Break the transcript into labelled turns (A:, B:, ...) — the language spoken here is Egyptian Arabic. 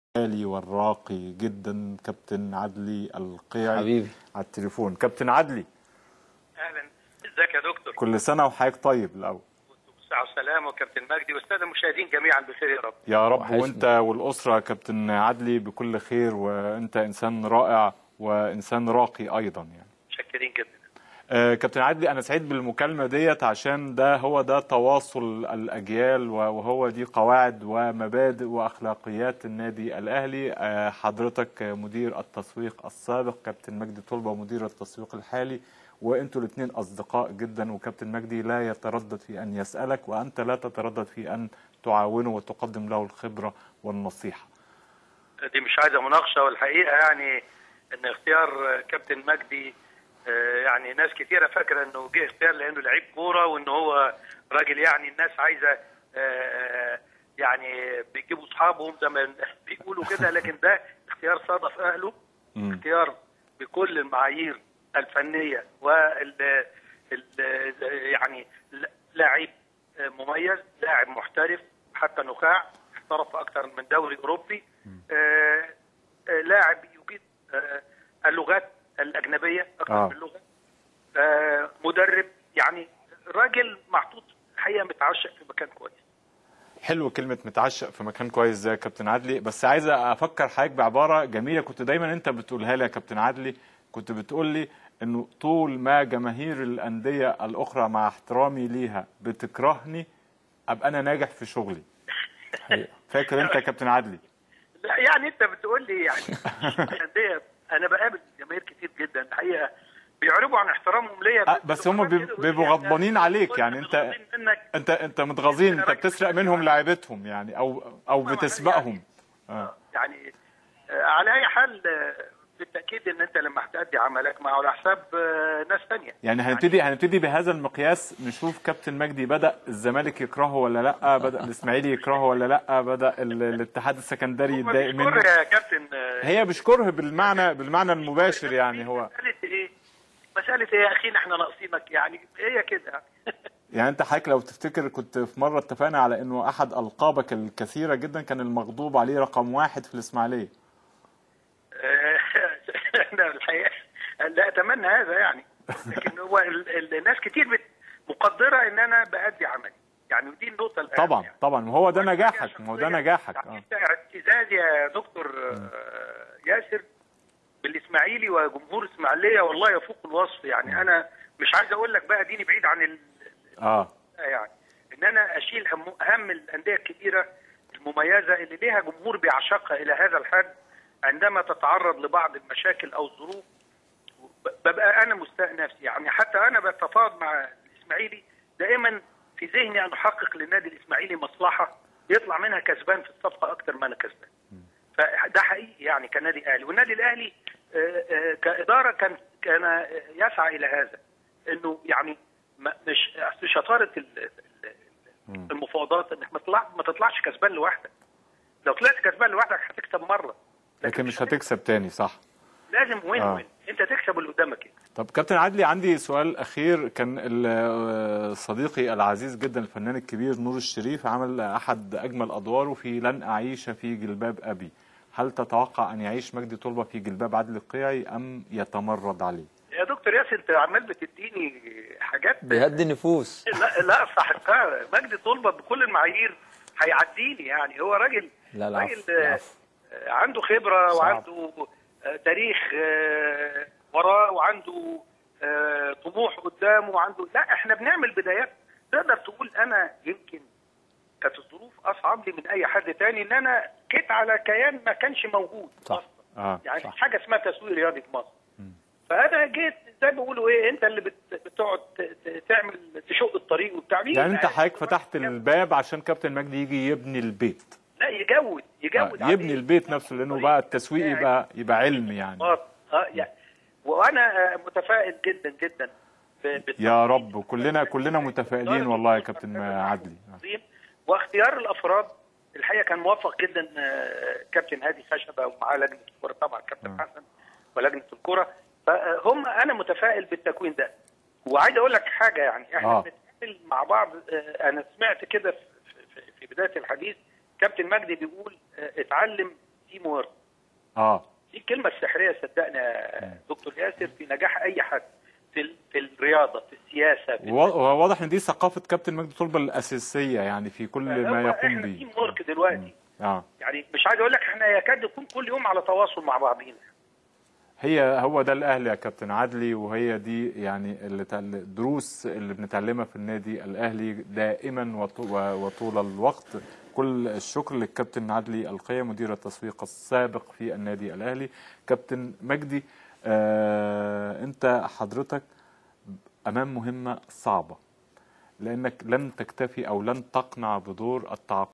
A: العالي والراقي جدا كابتن عدلي القيعي
B: حبيبي.
A: على التليفون كابتن عدلي
C: اهلا ازيك يا دكتور
A: كل سنه وحضرتك طيب الاول
C: بالصحه والسلامه وكابتن مجدي والساده المشاهدين جميعا بخير يا رب
A: يا رب
B: وحشني.
A: وانت والاسره يا كابتن عدلي بكل خير وانت انسان رائع وانسان راقي ايضا يعني
C: متشكرين جدا
A: آه، كابتن عدلي انا سعيد بالمكالمه ديت عشان ده هو ده تواصل الاجيال وهو دي قواعد ومبادئ واخلاقيات النادي الاهلي آه، حضرتك مدير التسويق السابق كابتن مجدي طلبه مدير التسويق الحالي وانتوا الاثنين اصدقاء جدا وكابتن مجدي لا يتردد في ان يسالك وانت لا تتردد في ان تعاونه وتقدم له الخبره والنصيحه
C: دي مش عايزه مناقشه والحقيقه يعني ان اختيار كابتن مجدي آه، يعني ناس كتيره فاكره انه جه اختيار لانه لعيب كوره وان هو راجل يعني الناس عايزه آه، يعني بيجيبوا اصحابهم زي ما بيقولوا كده لكن ده اختيار صادف اهله
A: مم.
C: اختيار بكل المعايير الفنيه وال ال- يعني لاعب مميز لاعب محترف حتى نخاع احترف في اكثر من دوري اوروبي آه، آه، لاعب يجيد آه، اللغات الاجنبيه اكثر
A: آه.
C: من لغه آه، مدرب يعني راجل محطوط الحقيقه متعشق في مكان كويس
A: حلو كلمة متعشق في مكان كويس زي يا كابتن عدلي بس عايز افكر حضرتك بعبارة جميلة كنت دايما انت بتقولها لي يا كابتن عدلي كنت بتقول لي انه طول ما جماهير الاندية الاخرى مع احترامي ليها بتكرهني ابقى انا ناجح في شغلي فاكر انت يا كابتن عدلي
C: لا يعني انت بتقول لي يعني الأندية انا بقابل جماهير كتير جدا الحقيقه بيعربوا عن احترامهم ليا
A: أه، بس هم بيب- بيبقوا غضبانين عليك، يعني انت-
C: غضبانين منك
A: انت انت متغاظين انت بتسرق منهم لعيبتهم يعني او او بتسبقهم اه
C: يعني آه، على اي حال آه، بالتاكيد ان انت لما هتأدي عملك ما هو على حساب آه، ناس ثانيه
A: يعني هنبتدي هنبتدي بهذا المقياس نشوف كابتن مجدي بدا الزمالك يكرهه ولا لا بدا الاسماعيلي يكرهه ولا لا بدا ال- الاتحاد السكندري يتضايق منه
C: منه يا كابتن آه،
A: هي مش كره بالمعنى بالمعنى المباشر يعني هو
C: مساله ايه؟ مساله ايه يا اخينا احنا ناقصينك يعني هي كده
A: يعني انت حضرتك لو تفتكر كنت في مره اتفقنا على انه احد القابك الكثيره جدا كان المغضوب عليه رقم واحد في الاسماعيليه
C: آه، انا الحقيقه لا اتمنى هذا يعني لكن هو ال- ال- الناس كتير بت- مقدره ان انا بادي عملي يعني ودي النقطه الأهم
A: طبعا
C: يعني.
A: طبعا وهو ده نجاحك ما هو ده نجاحك
C: يعني
A: اه
C: انت اعتزاز يا دكتور آه، ياسر بالاسماعيلي وجمهور الاسماعيليه والله يفوق الوصف يعني انا مش عايز اقول لك بقى ديني بعيد عن ال...
A: اه
C: يعني ان انا اشيل هم هم الانديه الكبيره المميزه اللي ليها جمهور بيعشقها الى هذا الحد عندما تتعرض لبعض المشاكل او الظروف ب- ببقى انا مستاء نفسي يعني حتى انا بتفاوض مع الاسماعيلي دائما في ذهني ان احقق للنادي الاسماعيلي مصلحه يطلع منها كسبان في الصفقه اكتر ما انا كسبان فده حقيقي يعني كنادي اهلي والنادي الاهلي آه، آه، كاداره كان كان آه، يسعى الى هذا انه يعني ما- مش أصل شطاره ال- ال- المفاوضات انك ما تطلع ما تطلعش كسبان لوحدك لو طلعت كسبان لوحدك هتكسب مره
A: لكن مش هتكسب تاني صح
C: لازم وين
A: آه.
C: وين انت تكسب اللي قدامك يعني.
A: طب كابتن عدلي عندي سؤال اخير كان ال- صديقي العزيز جدا الفنان الكبير نور الشريف عمل احد اجمل ادواره في لن اعيش في جلباب ابي هل تتوقع ان يعيش مجدي طلبه في جلباب عدلي القيعي ام يتمرد عليه
C: يا دكتور ياسر انت عمال بتديني حاجات
B: بيهدي النفوس
C: لا لا استحقها مجدي طلبه بكل المعايير هيعديني يعني هو راجل
B: لا العفو
C: راجل آه،
B: العفو
C: آه، عنده خبره
B: صعب.
C: وعنده آه، تاريخ آه، وراه وعنده آه، طموح قدامه وعنده لا احنا بنعمل بدايات تقدر تقول انا يمكن كانت الظروف اصعب لي من اي حد تاني ان انا جيت على كيان ما كانش موجود
B: صح.
C: أصلاً.
A: اه
C: يعني
B: صح.
C: حاجه اسمها تسويق رياضي في مصر فانا جيت زي ما بيقولوا ايه انت اللي بت- بتقعد ت- ت- تعمل تشق الطريق وبتاع مين
A: يعني انت
C: بقى؟
A: حضرتك فتحت الباب عشان كابتن مجدي يجي يبني البيت
C: لا يجود يجود
A: آه،
C: عليه.
A: يبني البيت نفسه لانه بقى التسويق يبقى يبقى علم يعني
C: اه اه يعني وانا آه، متفائل جدا جدا ب- بت-
A: يا رب وكلنا كلنا متفائلين والله يا كابتن عدلي آه.
C: عظيم. واختيار الافراد الحقيقه كان موفق جدا آه، كابتن هادي خشبه ومعاه لجنه الكره طبعا كابتن حسن ولجنه الكره فهم انا متفائل بالتكوين ده وعايز اقول لك حاجه يعني احنا
A: آه.
C: بنتعامل مع بعض آه، انا سمعت كده في- في- في بدايه الحديث كابتن مجدي بيقول آه، اتعلم تيم وورك
A: اه
C: دي الكلمه السحريه صدقني يا دكتور ياسر في نجاح اي حد في ال- في الرياضه في السياسه في
A: وا- واضح ان دي ثقافه كابتن مجدي طلبه الاساسيه يعني في كل ما
C: هو
A: يقوم
C: احنا
A: به
C: تيم وورك دلوقتي
A: اه
C: يعني مش عايز اقول لك احنا يكاد نكون كل يوم على تواصل مع بعضينا
A: هي هو ده الاهلي يا كابتن عدلي وهي دي يعني اللي تع- الدروس اللي بنتعلمها في النادي الاهلي دائما وط- و- وطول الوقت كل الشكر للكابتن عدلي القيم مدير التسويق السابق في النادي الاهلي كابتن مجدي آه انت حضرتك امام مهمه صعبه لانك لن تكتفي او لن تقنع بدور التعاقد